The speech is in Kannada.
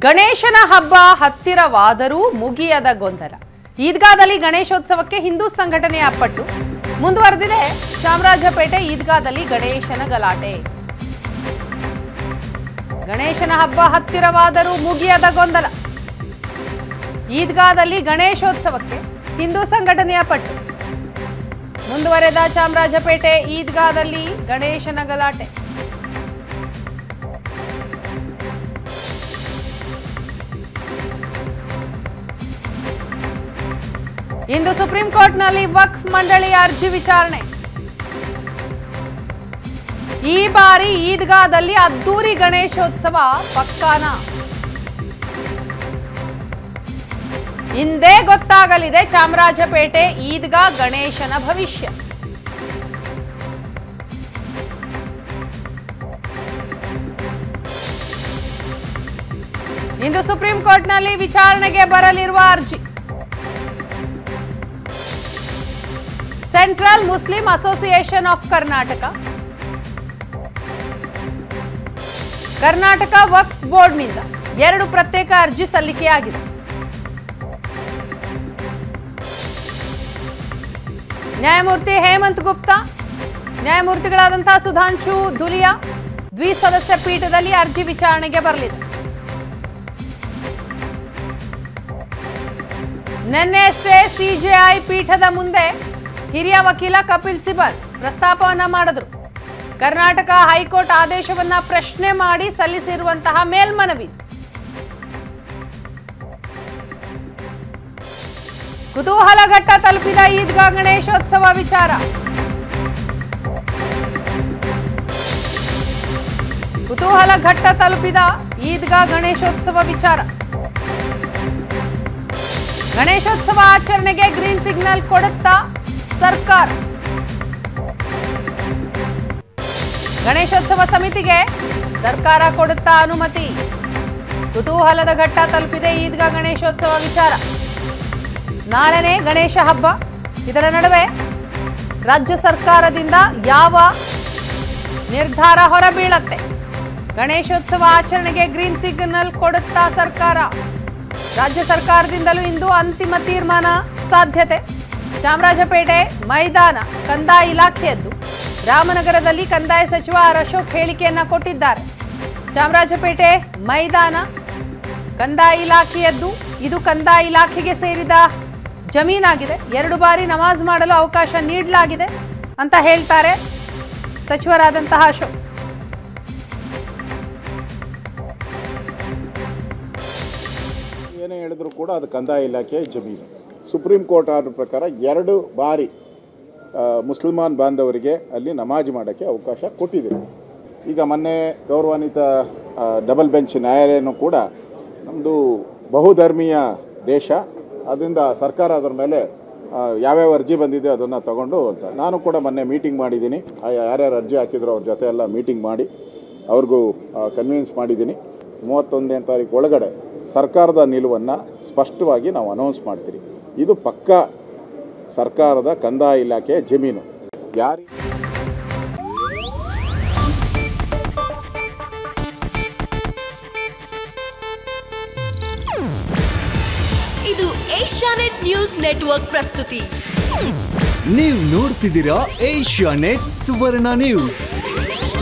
ಗಣೇಶನ ಹಬ್ಬ ಹತ್ತಿರವಾದರೂ ಮುಗಿಯದ ಗೊಂದಲ ಈದ್ಗಾದಲ್ಲಿ ಗಣೇಶೋತ್ಸವಕ್ಕೆ ಹಿಂದೂ ಸಂಘಟನೆಯ ಅಪ್ಪಟ್ಟು ಮುಂದುವರೆದಿದೆ ಚಾಮರಾಜಪೇಟೆ ಈದ್ಗಾದಲ್ಲಿ ಗಣೇಶನ ಗಲಾಟೆ ಗಣೇಶನ ಹಬ್ಬ ಹತ್ತಿರವಾದರೂ ಮುಗಿಯದ ಗೊಂದಲ ಈದ್ಗಾದಲ್ಲಿ ಗಣೇಶೋತ್ಸವಕ್ಕೆ ಹಿಂದೂ ಸಂಘಟನೆಯ ಪಟ್ಟು ಮುಂದುವರೆದ ಚಾಮರಾಜಪೇಟೆ ಈದ್ಗಾದಲ್ಲಿ ಗಣೇಶನ ಗಲಾಟೆ ಇಂದು ಸುಪ್ರೀಂ ಕೋರ್ಟ್ನಲ್ಲಿ ವಕ್ಫ್ ಮಂಡಳಿ ಅರ್ಜಿ ವಿಚಾರಣೆ ಈ ಬಾರಿ ಈದ್ಗಾದಲ್ಲಿ ಅದ್ದೂರಿ ಗಣೇಶೋತ್ಸವ ಪಕ್ಕಾನ ಇಂದೇ ಗೊತ್ತಾಗಲಿದೆ ಚಾಮರಾಜಪೇಟೆ ಈದ್ಗಾ ಗಣೇಶನ ಭವಿಷ್ಯ ಇಂದು ಸುಪ್ರೀಂ ಕೋರ್ಟ್ನಲ್ಲಿ ವಿಚಾರಣೆಗೆ ಬರಲಿರುವ ಅರ್ಜಿ central Muslim association of Karnataka Karnataka Waqf ಬೋರ್ಡ್ನಿಂದ ಎರಡು ಪ್ರತ್ಯೇಕ ಅರ್ಜಿ ಸಲ್ಲಿಕೆಯಾಗಿದೆ ನ್ಯಾಯಮೂರ್ತಿ ಹೇಮಂತ್ ಗುಪ್ತಾ ನ್ಯಾಯಮೂರ್ತಿಗಳಾದಂತಹ ಸುಧಾಂಶು ಧುಲಿಯಾ ದ್ವಿಸದಸ್ಯ ಪೀಠದಲ್ಲಿ ಅರ್ಜಿ ವಿಚಾರಣೆಗೆ ಬರಲಿದೆ ನಿನ್ನೆಯಷ್ಟೇ ಸಿಜೆಐ ಪೀಠದ ಮುಂದೆ ಹಿರಿಯ ವಕೀಲ ಕಪಿಲ್ ಸಿಬಲ್ ಪ್ರಸ್ತಾಪವನ್ನ ಮಾಡಿದ್ರು ಕರ್ನಾಟಕ ಹೈಕೋರ್ಟ್ ಆದೇಶವನ್ನ ಪ್ರಶ್ನೆ ಮಾಡಿ ಸಲ್ಲಿಸಿರುವಂತಹ ಮೇಲ್ಮನವಿ ಕುತೂಹಲ ಘಟ್ಟ ತಲುಪಿದ ಈದ್ಗಾ ಗಣೇಶೋತ್ಸವ ವಿಚಾರ ಕುತೂಹಲ ಘಟ್ಟ ತಲುಪಿದ ಈದ್ಗಾ ಗಣೇಶೋತ್ಸವ ವಿಚಾರ ಗಣೇಶೋತ್ಸವ ಆಚರಣೆಗೆ ಗ್ರೀನ್ ಸಿಗ್ನಲ್ ಕೊಡುತ್ತಾ ಸರ್ಕಾರ ಗಣೇಶೋತ್ಸವ ಸಮಿತಿಗೆ ಸರ್ಕಾರ ಕೊಡುತ್ತಾ ಅನುಮತಿ ಕುತೂಹಲದ ಘಟ್ಟ ತಲುಪಿದೆ ಈದ್ಗಾ ಗಣೇಶೋತ್ಸವ ವಿಚಾರ ನಾಳೆನೇ ಗಣೇಶ ಹಬ್ಬ ಇದರ ನಡುವೆ ರಾಜ್ಯ ಸರ್ಕಾರದಿಂದ ಯಾವ ನಿರ್ಧಾರ ಹೊರಬೀಳತ್ತೆ ಗಣೇಶೋತ್ಸವ ಆಚರಣೆಗೆ ಗ್ರೀನ್ ಸಿಗ್ನಲ್ ಕೊಡುತ್ತಾ ಸರ್ಕಾರ ರಾಜ್ಯ ಸರ್ಕಾರದಿಂದಲೂ ಇಂದು ಅಂತಿಮ ತೀರ್ಮಾನ ಸಾಧ್ಯತೆ ಚಾಮರಾಜಪೇಟೆ ಮೈದಾನ ಕಂದಾಯ ಇಲಾಖೆಯದ್ದು ರಾಮನಗರದಲ್ಲಿ ಕಂದಾಯ ಸಚಿವ ಆರ್ ಅಶೋಕ್ ಹೇಳಿಕೆಯನ್ನ ಕೊಟ್ಟಿದ್ದಾರೆ ಚಾಮರಾಜಪೇಟೆ ಮೈದಾನ ಕಂದಾಯ ಇಲಾಖೆಯದ್ದು ಇದು ಕಂದಾಯ ಇಲಾಖೆಗೆ ಸೇರಿದ ಜಮೀನಾಗಿದೆ ಎರಡು ಬಾರಿ ನಮಾಜ್ ಮಾಡಲು ಅವಕಾಶ ನೀಡಲಾಗಿದೆ ಅಂತ ಹೇಳ್ತಾರೆ ಸಚಿವರಾದಂತಹ ಅಶೋಕ್ ಏನೇ ಹೇಳಿದ್ರು ಕೂಡ ಅದು ಕಂದಾಯ ಇಲಾಖೆಯ ಜಮೀನು ಸುಪ್ರೀಂ ಕೋರ್ಟ್ ಆದ ಪ್ರಕಾರ ಎರಡು ಬಾರಿ ಆ, ಮುಸಲ್ಮಾನ್ ಬಾಂಧವರಿಗೆ ಅಲ್ಲಿ ನಮಾಜ್ ಮಾಡೋಕ್ಕೆ ಅವಕಾಶ ಕೊಟ್ಟಿದೆ ಈಗ ಮೊನ್ನೆ ಗೌರವಾನ್ವಿತ ಆ, ಡಬಲ್ ಬೆಂಚ್ ನ್ಯಾಯಾಲಯನೂ ಕೂಡ ನಮ್ಮದು ಬಹುಧರ್ಮೀಯ ದೇಶ ಅದರಿಂದ ಸರ್ಕಾರ ಅದರ ಮೇಲೆ ಆ, ಯಾವ್ಯಾವ ಅರ್ಜಿ ಬಂದಿದೆ ಅದನ್ನು ತಗೊಂಡು ಅಂತ ನಾನು ಕೂಡ ಮೊನ್ನೆ ಮೀಟಿಂಗ್ ಮಾಡಿದ್ದೀನಿ ಆ ಯಾರ್ಯಾರು ಅರ್ಜಿ ಹಾಕಿದ್ರು ಅವ್ರ ಜೊತೆ ಎಲ್ಲ ಮೀಟಿಂಗ್ ಮಾಡಿ ಅವ್ರಿಗೂ ಕನ್ವಿನ್ಸ್ ಮಾಡಿದ್ದೀನಿ ಮೂವತ್ತೊಂದನೇ ತಾರೀಕು ಒಳಗಡೆ ಸರ್ಕಾರದ ನಿಲುವನ್ನು ಸ್ಪಷ್ಟವಾಗಿ ನಾವು ಅನೌನ್ಸ್ ಮಾಡ್ತೀವಿ ಇದು ಪಕ್ಕ ಸರ್ಕಾರದ ಕಂದಾಯ ಇಲಾಖೆಯ ಜಮೀನು ಯಾರಿ ಇದು ಏಷ್ಯಾನೆಟ್ ನ್ಯೂಸ್ ನೆಟ್ವರ್ಕ್ ಪ್ರಸ್ತುತಿ ನೀವು ನೋಡ್ತಿದ್ದೀರಾ ಏಷ್ಯಾ ನೆಟ್ ಸುವರ್ಣ ನ್ಯೂಸ್